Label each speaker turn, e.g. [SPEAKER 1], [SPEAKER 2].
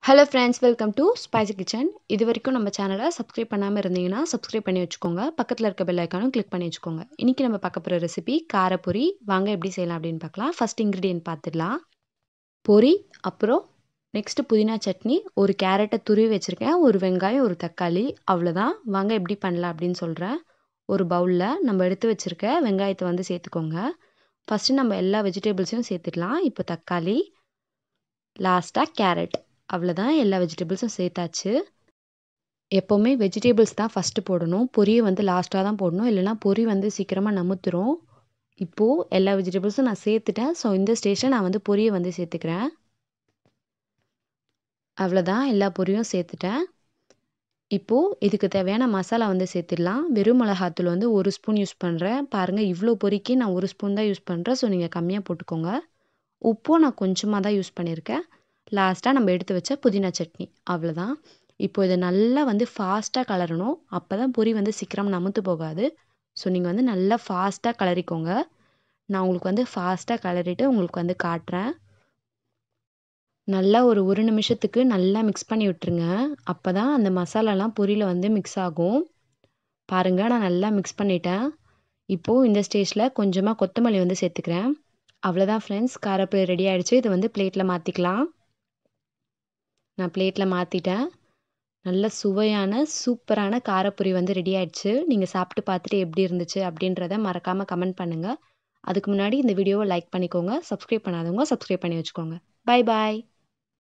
[SPEAKER 1] hello friends welcome to Spicy Kitchen இது வரைக்கும் நம்ம சேனலை சப்ஸ்கிரைப் பண்ணாமல் இருந்தீங்கன்னா சப்ஸ்கிரைப் பண்ணி வச்சுக்கோங்க பக்கத்தில் இருக்க பெல் ஐக்கானும் கிளிக் பண்ணி வச்சுக்கோங்க இன்றைக்கி நம்ம பார்க்க போகிற ரெசிபி காரப்பொரி வாங்க எப்படி செய்யலாம் அப்படின்னு பார்க்கலாம் ஃபஸ்ட் இன்க்ரீடியன்ட் பார்த்துடலாம் பொரி அப்புறம் நெக்ஸ்ட்டு புதினா சட்னி ஒரு கேரட்டை துருவி வச்சுருக்கேன் ஒரு வெங்காயம் ஒரு தக்காளி அவ்வளோதான் வாங்க எப்படி பண்ணலாம் அப்படின்னு சொல்கிறேன் ஒரு பவுலில் நம்ம எடுத்து வச்சுருக்க வெங்காயத்தை வந்து சேர்த்துக்கோங்க ஃபஸ்ட்டு நம்ம எல்லா வெஜிடபிள்ஸையும் சேர்த்துடலாம் இப்போ தக்காளி லாஸ்ட்டாக கேரட் அவ்வளோதான் எல்லா வெஜிடபிள்ஸும் சேர்த்தாச்சு எப்போவுமே வெஜிடபிள்ஸ் தான் ஃபஸ்ட்டு போடணும் பொரியை வந்து லாஸ்ட்டாக தான் போடணும் இல்லைனா பொரி வந்து சீக்கிரமாக நமுத்துரும் இப்போது எல்லா வெஜிடபிள்ஸும் நான் சேர்த்துட்டேன் ஸோ இந்த ஸ்டேஜில் நான் வந்து பொரியை வந்து சேர்த்துக்கிறேன் அவ்வளோதான் எல்லா பொரியும் சேர்த்துட்டேன் இப்போது இதுக்கு தேவையான மசாலா வந்து சேர்த்துடலாம் வெறும் மிளகாத்தூள் வந்து ஒரு ஸ்பூன் யூஸ் பண்ணுறேன் பாருங்கள் இவ்வளோ பொரிக்கு நான் ஒரு ஸ்பூன் தான் யூஸ் பண்ணுறேன் ஸோ நீங்கள் கம்மியாக போட்டுக்கோங்க உப்பும் நான் கொஞ்சமாக தான் யூஸ் பண்ணியிருக்கேன் லாஸ்ட்டாக நம்ம எடுத்து வச்ச புதினா சட்னி அவ்வளோதான் இப்போ இதை நல்லா வந்து ஃபாஸ்ட்டாக கலரணும் அப்போ தான் பொரி வந்து சீக்கிரம் நமுத்து போகாது ஸோ நீங்கள் வந்து நல்லா ஃபாஸ்ட்டாக கலரிக்கோங்க நான் உங்களுக்கு வந்து ஃபாஸ்ட்டாக கலரிட்டு உங்களுக்கு வந்து காட்டுறேன் நல்லா ஒரு ஒரு நிமிஷத்துக்கு நல்லா மிக்ஸ் பண்ணி விட்டுருங்க அப்போ தான் அந்த மசாலாலாம் பொரியில் வந்து மிக்ஸ் ஆகும் பாருங்கள் நான் நல்லா மிக்ஸ் பண்ணிட்டேன் இப்போது இந்த ஸ்டேஜில் கொஞ்சமாக கொத்தமல்லி வந்து சேர்த்துக்கிறேன் அவ்வளோதான் ஃப்ரெண்ட்ஸ் காரப்பொரி ரெடி ஆகிடுச்சு இதை வந்து பிளேட்டில் மாற்றிக்கலாம் நான் பிளேட்டில் மாற்றிட்டேன் நல்ல சுவையான சூப்பரான காரப்பொரி வந்து ரெடி ஆயிடுச்சு நீங்கள் சாப்பிட்டு பார்த்துட்டு எப்படி இருந்துச்சு அப்படின்றத மறக்காமல் கமெண்ட் பண்ணுங்கள் அதுக்கு முன்னாடி இந்த வீடியோவை லைக் பண்ணிக்கோங்க சப்ஸ்கிரைப் பண்ணாதவங்க சப்ஸ்கிரைப் பண்ணி வச்சுக்கோங்க பாய் பாய்